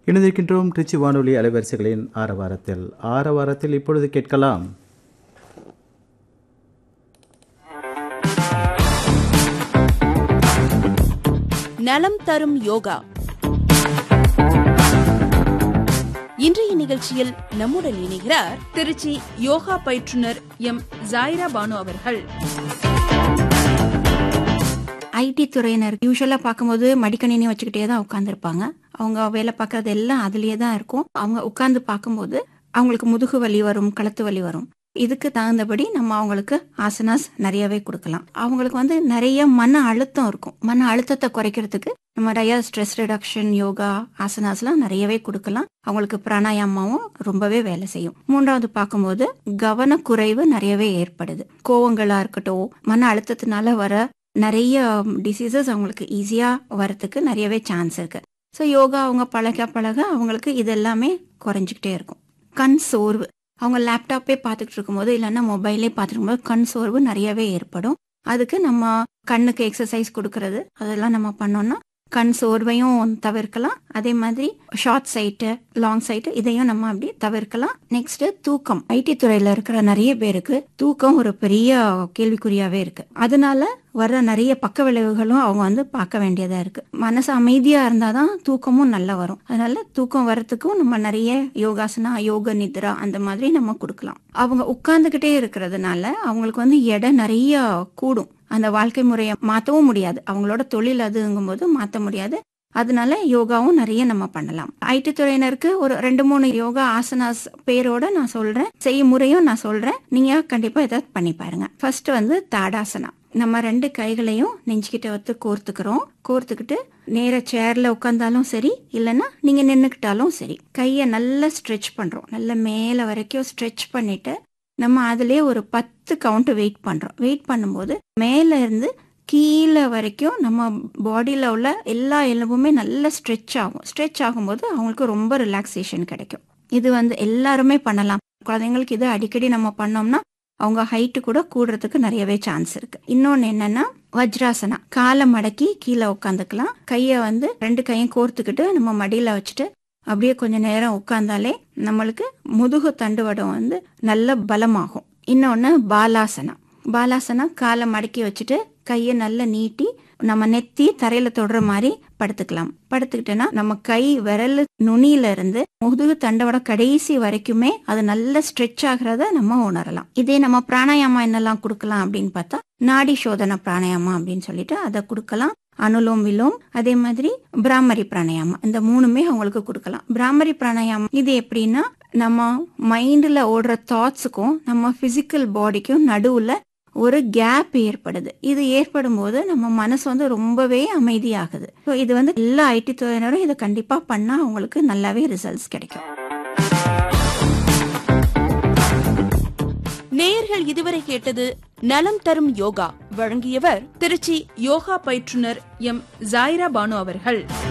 இணைந்திருக்கின்றோம் திருச்சி வானொலி அலைவரிசைகளின் ஆரவாரத்தில் ஆரவாரத்தில் இப்பொழுது கேட்கலாம் நலம் தரும் யோகா இன்றைய நிகழ்ச்சியில் நம்முடன் இணைகிறார் திருச்சி யோகா பயிற்றுனர் எம் ஜாயிரா பானு அவர்கள் ஐடி துறையினர் யூஸ்வலா பார்க்கும்போது மடிக்கணினி வச்சுக்கிட்டே தான் உட்காந்துருப்பாங்க அவங்க வேலை பார்க்கறது எல்லாம் அதுலயே தான் இருக்கும் அவங்க உட்கார்ந்து பார்க்கும்போது அவங்களுக்கு முதுகு வலி வரும் கழுத்து வலி வரும் இதுக்கு தகுந்தபடி நம்ம அவங்களுக்கு ஆசனாஸ் நிறையவே கொடுக்கலாம் அவங்களுக்கு வந்து நிறைய மன அழுத்தம் இருக்கும் மன அழுத்தத்தை குறைக்கிறதுக்கு நம்ம நிறைய ஸ்ட்ரெஸ் ரிடக்ஷன் யோகா ஆசனாஸ்லாம் நிறையவே கொடுக்கலாம் அவங்களுக்கு பிராணாயாமாவும் ரொம்பவே வேலை செய்யும் மூன்றாவது பார்க்கும்போது கவனக்குறைவு நிறையவே ஏற்படுது கோவங்களா இருக்கட்டும் மன அழுத்தத்தினால வர நிறைய டிசீசஸ் அவங்களுக்கு ஈஸியா வரதுக்கு நிறையவே சான்ஸ் இருக்கு ஸோ யோகா அவங்க பழக பழக அவங்களுக்கு இது எல்லாமே குறைஞ்சிக்கிட்டே இருக்கும் கண் சோர்வு அவங்க லேப்டாப்பே பார்த்துக்கிட்டு இருக்கும்போது இல்லைன்னா மொபைலே பார்த்துட்டு இருக்கும்போது கண் சோர்வு நிறையவே ஏற்படும் அதுக்கு நம்ம கண்ணுக்கு எக்ஸசைஸ் கொடுக்கறது அதெல்லாம் நம்ம பண்ணோம்னா கண் சோர்வையும் தவிர்க்கலாம் அதே மாதிரி ஷார்ட் சைட்டு லாங் சைட்டு இதையும் நம்ம அப்படி தவிர்க்கலாம் நெக்ஸ்ட் தூக்கம் ஐடி துறையில இருக்கிற நிறைய பேருக்கு தூக்கம் ஒரு பெரிய கேள்விக்குறியாவே இருக்கு அதனால வர்ற நிறைய பக்க விளைவுகளும் அவங்க வந்து பார்க்க வேண்டியதா இருக்கு மனசு அமைதியா இருந்தாதான் தூக்கமும் நல்லா வரும் அதனால தூக்கம் வரத்துக்கும் நம்ம நிறைய யோகாசனா யோக நித்ரா அந்த மாதிரி நம்ம கொடுக்கலாம் அவங்க உட்கார்ந்துகிட்டே இருக்கிறதுனால அவங்களுக்கு வந்து எடை நிறைய கூடும் அந்த வாழ்க்கை முறையை மாற்றவும் முடியாது அவங்களோட தொழில் அதுங்கும் போது மாற்ற முடியாது அதனால யோகாவும் நிறைய நம்ம பண்ணலாம் ஐடி துறையினருக்கு ஒரு ரெண்டு மூணு யோகா ஆசனாஸ் பேரோட நான் சொல்றேன் செய்யும் முறையும் நான் சொல்றேன் நீங்க கண்டிப்பா இதை பண்ணி பாருங்க ஃபர்ஸ்ட் வந்து தாடாசனா நம்ம ரெண்டு கைகளையும் நெஞ்சுக்கிட்ட வந்து கோர்த்துக்கிறோம் கோர்த்துக்கிட்டு நேர சேர்ல உட்காந்தாலும் சரி இல்லைன்னா நீங்க நின்னுக்கிட்டாலும் சரி கையை நல்லா ஸ்ட்ரெச் பண்றோம் நல்லா மேல வரைக்கும் ஸ்ட்ரெச் பண்ணிட்டு நம்ம அதுலயே ஒரு பத்து கவுண்ட் வெயிட் பண்றோம் வெயிட் பண்ணும்போது மேல இருந்து கீழே வரைக்கும் நம்ம பாடியில் உள்ள எல்லா எலும்புமே நல்லா ஸ்ட்ரெச் ஆகும் ஸ்ட்ரெச் ஆகும்போது அவங்களுக்கு ரொம்ப ரிலாக்ஸேஷன் கிடைக்கும் இது வந்து எல்லாருமே பண்ணலாம் குழந்தைங்களுக்கு இது அடிக்கடி நம்ம பண்ணோம்னா அவங்க ஹைட்டு கூட கூடுறதுக்கு நிறையவே சான்ஸ் இருக்கு இன்னொன்னு என்னன்னா வஜ்ராசனா காலை மடக்கி கீழே உட்காந்துக்கலாம் கையை வந்து ரெண்டு கையும் கோர்த்துக்கிட்டு நம்ம மடியில வச்சுட்டு அப்படியே கொஞ்ச நேரம் உட்கார்ந்தாலே நம்மளுக்கு முதுகு தண்டுவடம் வந்து நல்ல பலமாகும் இன்னொன்னு பாலாசனா பாலாசனா காலை மடக்கி வச்சுட்டு கையை நல்லா நீட்டி நம்ம நெத்தி தரையில தொடுற மாதிரி படுத்துக்கலாம் படுத்துக்கிட்டோன்னா நம்ம கை விரல் நுனியில இருந்து முதுகு தண்டவட கடைசி வரைக்குமே அது நல்ல ஸ்ட்ரெச் ஆகிறத நம்ம உணரலாம் இதே நம்ம பிராணாயாமா என்னெல்லாம் கொடுக்கலாம் அப்படின்னு பார்த்தா நாடி சோதனை பிராணாயாமா அப்படின்னு சொல்லிட்டு அதை கொடுக்கலாம் அனுலோம் விலோம் அதே மாதிரி பிராமரி பிராணாயாமம் இந்த மூணுமே அவங்களுக்கு கொடுக்கலாம் பிராமரி பிராணாயாமம் இது எப்படின்னா நம்ம மைண்ட்ல ஓடுற தாட்ஸுக்கும் நம்ம பிசிக்கல் பாடிக்கும் நடுவுல ஒரு கேப் ஏற்படுது இது ஏற்படும் போது நம்ம மனசு வந்து ரொம்பவே அமைதியாகுது ஸோ இது வந்து எல்லா ஐடி துறையினரும் இதை கண்டிப்பா பண்ணா அவங்களுக்கு நல்லாவே ரிசல்ட்ஸ் கிடைக்கும் நேயர்கள் இதுவரை கேட்டது நலம் தரும் யோகா வழங்கியவர் திருச்சி யோகா பயிற்றுனர் எம் ஜாயிரா பானு அவர்கள்